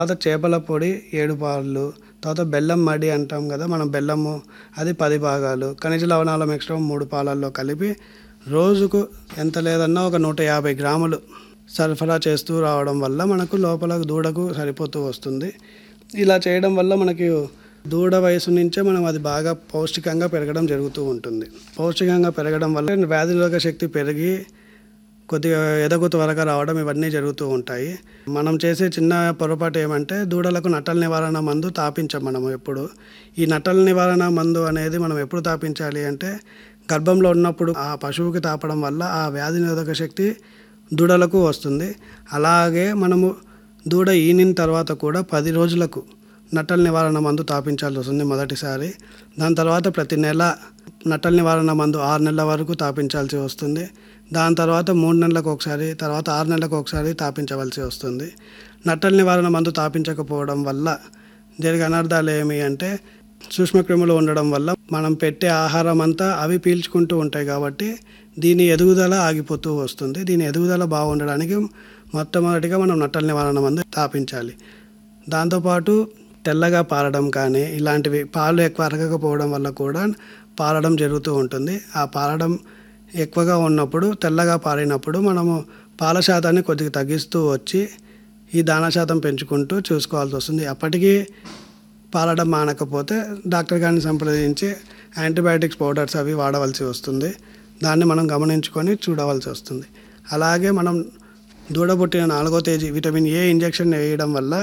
తర్వాత చేపల పొడి ఏడు పాలు తర్వాత బెల్లం మడి అంటాం కదా మనం బెల్లము అది పది భాగాలు ఖనిజ లవణాల మిశ్రమం మూడు పాలల్లో కలిపి రోజుకు ఎంత లేదన్నా ఒక నూట యాభై గ్రాములు సరఫరా చేస్తూ రావడం వల్ల మనకు లోపల దూడకు సరిపోతూ వస్తుంది ఇలా చేయడం వల్ల మనకి దూడ వయసు నుంచే మనం అది బాగా పౌష్టికంగా పెరగడం జరుగుతూ ఉంటుంది పౌష్టికంగా పెరగడం వల్ల వ్యాధి నిరోధక శక్తి పెరిగి కొద్దిగా ఎదగు త్వరగా రావడం ఇవన్నీ జరుగుతూ ఉంటాయి మనం చేసే చిన్న పొరపాటు ఏమంటే దూడలకు నట్టల నివారణ మందు తాపించాం మనము ఎప్పుడు ఈ నట్టల నివారణ మందు అనేది మనం ఎప్పుడు తాపించాలి అంటే గర్భంలో ఉన్నప్పుడు ఆ పశువుకి తాపడం వల్ల ఆ వ్యాధి నిరోధక శక్తి దూడలకు వస్తుంది అలాగే మనము దూడ ఈనిన తర్వాత కూడా పది రోజులకు నట్టల నివారణ మందు తాపించాల్సి వస్తుంది మొదటిసారి దాని తర్వాత ప్రతి నెల నట్టల నివారణ మందు ఆరు నెలల వరకు తాపించాల్సి వస్తుంది దాని తర్వాత మూడు నెలలకు ఒకసారి తర్వాత ఆరు నెలలకు ఒకసారి తాపించవలసి వస్తుంది నట్టల నివారణ మందు తాపించకపోవడం వల్ల జరిగే అనర్థాలు ఏమి అంటే సూక్ష్మక్రిములు ఉండడం వల్ల మనం పెట్టే ఆహారం అంతా అవి పీల్చుకుంటూ ఉంటాయి కాబట్టి దీని ఎదుగుదల ఆగిపోతూ వస్తుంది దీని ఎదుగుదల బాగుండడానికి మొట్టమొదటిగా మనం నట్టల నివారణ మందు తాపించాలి దాంతోపాటు తెల్లగా పారడం కానీ ఇలాంటివి పాలు ఎక్కువ అరగకపోవడం వల్ల కూడా పారడం జరుగుతూ ఉంటుంది ఆ పారడం ఎక్కువగా ఉన్నప్పుడు తెల్లగా పారినప్పుడు మనము పాల శాతాన్ని కొద్దిగా తగ్గిస్తూ వచ్చి ఈ దానా శాతం పెంచుకుంటూ చూసుకోవాల్సి వస్తుంది అప్పటికీ పాలడం మానకపోతే డాక్టర్ గారిని సంప్రదించి యాంటీబయాటిక్స్ పౌడర్స్ అవి వాడవలసి వస్తుంది దాన్ని మనం గమనించుకొని చూడవలసి వస్తుంది అలాగే మనం దూడబుట్టిన నాలుగో తేదీ విటమిన్ ఏ ఇంజెక్షన్ వేయడం వల్ల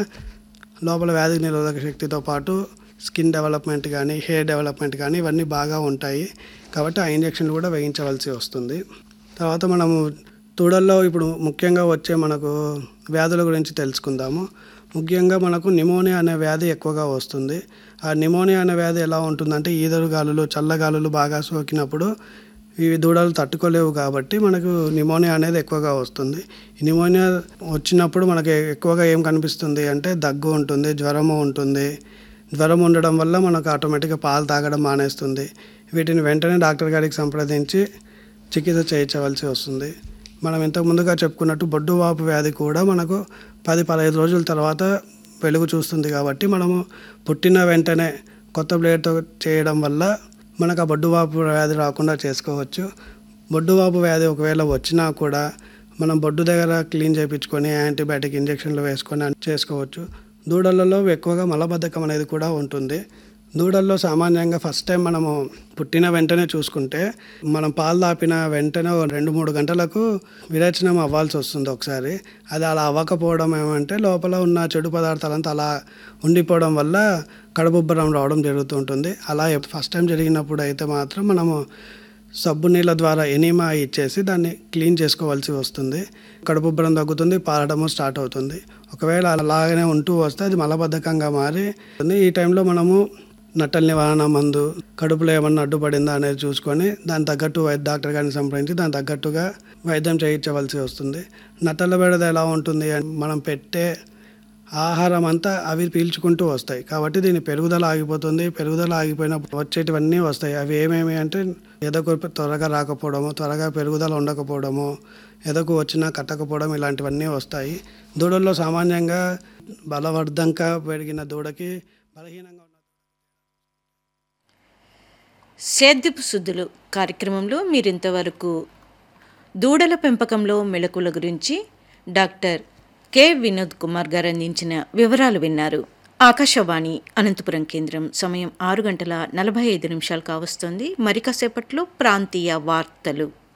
లోపల వ్యాధి నిరోధక శక్తితో పాటు స్కిన్ డెవలప్మెంట్ కానీ హెయిర్ డెవలప్మెంట్ కానీ ఇవన్నీ బాగా ఉంటాయి కాబట్టి ఆ ఇంజెక్షన్ కూడా వేయించవలసి వస్తుంది తర్వాత మనము దూడల్లో ఇప్పుడు ముఖ్యంగా వచ్చే మనకు వ్యాధుల గురించి తెలుసుకుందాము ముఖ్యంగా మనకు నిమోనియా అనే వ్యాధి ఎక్కువగా వస్తుంది ఆ నిమోనియా అనే వ్యాధి ఎలా ఉంటుందంటే ఈదరు గాలులు చల్లగాలులు బాగా సోకినప్పుడు ఇవి దూడలు తట్టుకోలేవు కాబట్టి మనకు నిమోనియా అనేది ఎక్కువగా వస్తుంది ఈ నిమోనియా వచ్చినప్పుడు మనకి ఎక్కువగా ఏం కనిపిస్తుంది అంటే దగ్గు ఉంటుంది జ్వరము ఉంటుంది జ్వరం ఉండడం వల్ల మనకు ఆటోమేటిక్గా పాలు తాగడం మానేస్తుంది వీటిని వెంటనే డాక్టర్ గారికి సంప్రదించి చికిత్స చేయించవలసి వస్తుంది మనం ఇంతకు ముందుగా చెప్పుకున్నట్టు బొడ్డు వాపు వ్యాధి కూడా మనకు పది పదహైదు రోజుల తర్వాత వెలుగు చూస్తుంది కాబట్టి మనము పుట్టిన వెంటనే కొత్త బ్లేడ్తో చేయడం వల్ల మనకు ఆ బొడ్డు వాపు వ్యాధి రాకుండా చేసుకోవచ్చు బొడ్డు వాపు వ్యాధి ఒకవేళ వచ్చినా కూడా మనం బొడ్డు దగ్గర క్లీన్ చేయించుకొని యాంటీబయాటిక్ ఇంజెక్షన్లు వేసుకొని చేసుకోవచ్చు దూడలలో ఎక్కువగా మలబద్ధకం అనేది కూడా ఉంటుంది దూడల్లో సామాన్యంగా ఫస్ట్ టైం మనము పుట్టిన వెంటనే చూసుకుంటే మనం పాలు దాపిన వెంటనే ఓ రెండు మూడు గంటలకు విరేచనం అవ్వాల్సి వస్తుంది ఒకసారి అది అలా అవ్వకపోవడం ఏమంటే లోపల ఉన్న చెడు పదార్థాలంతా అలా ఉండిపోవడం వల్ల కడుపుబ్బరం రావడం జరుగుతూ ఉంటుంది అలా ఫస్ట్ టైం జరిగినప్పుడు అయితే మాత్రం మనము సబ్బు నీళ్ళ ద్వారా ఎనీమా ఇచ్చేసి దాన్ని క్లీన్ చేసుకోవాల్సి వస్తుంది కడుపుబ్బరం తగ్గుతుంది పారడము స్టార్ట్ అవుతుంది ఒకవేళ అలాగనే ఉంటూ వస్తే అది మలబద్ధకంగా మారి ఈ టైంలో మనము నట్టల నివారణ మందు కడుపులో ఏమన్నా అడ్డుపడిందా అనేది చూసుకొని దాని తగ్గట్టు వైద్య డాక్టర్ గారిని సంప్రదించి దాని తగ్గట్టుగా వైద్యం చేయించవలసి వస్తుంది నట్టల బెడద ఎలా ఉంటుంది అంటే మనం పెట్టే ఆహారం అంతా అవి పీల్చుకుంటూ వస్తాయి కాబట్టి దీని పెరుగుదల ఆగిపోతుంది పెరుగుదల ఆగిపోయినప్పుడు వచ్చేటివన్నీ వస్తాయి అవి ఏమేమి అంటే ఎదకు త్వరగా రాకపోవడము త్వరగా పెరుగుదల ఉండకపోవడము ఎదకు వచ్చినా కట్టకపోవడం ఇలాంటివన్నీ వస్తాయి దూడల్లో సామాన్యంగా బలవర్ధంగా పెరిగిన దూడకి బలహీనంగా ఉన్న సేద్యపు శుద్ధులు కార్యక్రమంలో మీరింతవరకు దూడల పెంపకంలో మెళకుల గురించి డాక్టర్ కె వినోద్ కుమార్ గారు అందించిన వివరాలు విన్నారు ఆకాశవాణి అనంతపురం కేంద్రం సమయం ఆరు గంటల నలభై ఐదు నిమిషాలు కావస్తోంది మరి కాసేపట్లో ప్రాంతీయ వార్తలు